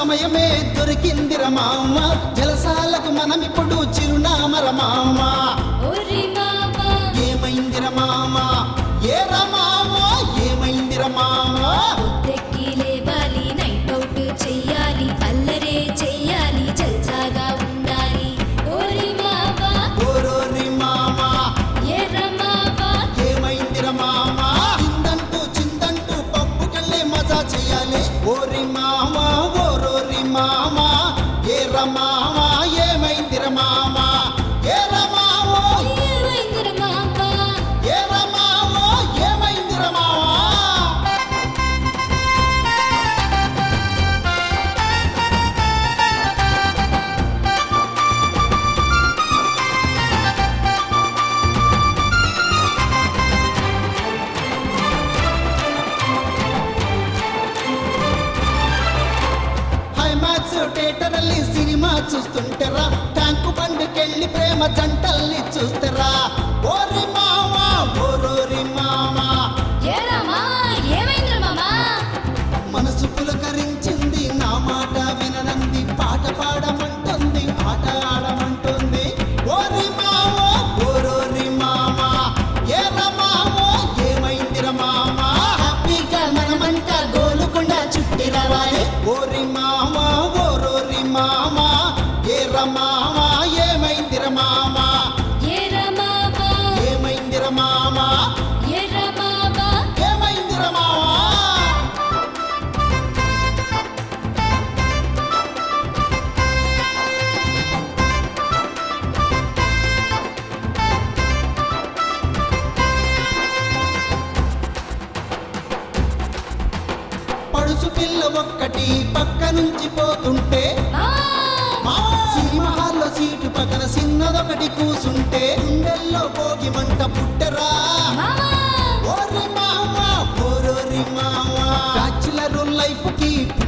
సమయమే దొరికిందిర మామ జలసాలకు మనమిప్పుడు చిరునామర మామ ఓరి మామా ఏమైందిర మామ ఏరా మామ ఏమైందిర మామ పొద్దెక్కి లేవాలి నైట్ అవుట్ చెయ్యాలి అల్లరే చెయ్యాలి జల్సాగా ఉండాలి ఓరి మామా ఓరోరి మామ ఎర్ర మామా ఏమైందిర మామ చిందంటూ చిందంటూ పప్పుకెళ్ళి మజా చెయ్యాలి ఓరి మామ ఓరోరి మామ ఏర మామ ఏమైందిర మామ ఏర మామ ఏమైందిర మామా ఏర మామ ఏమైందిర మామ ಹೈಮ್ಯಾಕ್ಸ್ ಥಿಯೇಟರ್ ಅಲ್ಲಿ ಸಿನಿಮಾ చూస్తుంటాರ ಟ್ಯಾಂಕ್ ಬಂಡ್కెళ్ళి ప్రేమ జంటల్ని చూస్తారా ఓరి మామ ఓరోరి మామ ఎర్ర మామా ఏమైందిర మామా మనసు పులకరించింది నా మాట విననంది పాట పాడమంటుంది ఆట ఆడమంటుంది ఓరి మామ ఓరోరి మామ ఏర మామ ఏమైందిర మామ హ్యాపీగా మనమంట గోలుకొండ చుట్టి రావాలి ఓరి మామ ఓరోరి మామ ఏర మామ ఏమైందిర మామ ఎర్ర మామా ఏమైందిర మామ ఎర్ర మామా ఏమైందిర మామ పడుసు పిల్ల ఒక్కటి పక్క నుంచి పోతుంటే మామా సినిమా హాల్లో సీటు పక్కన చిన్నదొకటి కూసుంటే గుండెల్లో భోగి మంట పుట్టరా మామా ఓరి మామ ఓరోరి మామ బ్యాచులర్ లైఫ్ కి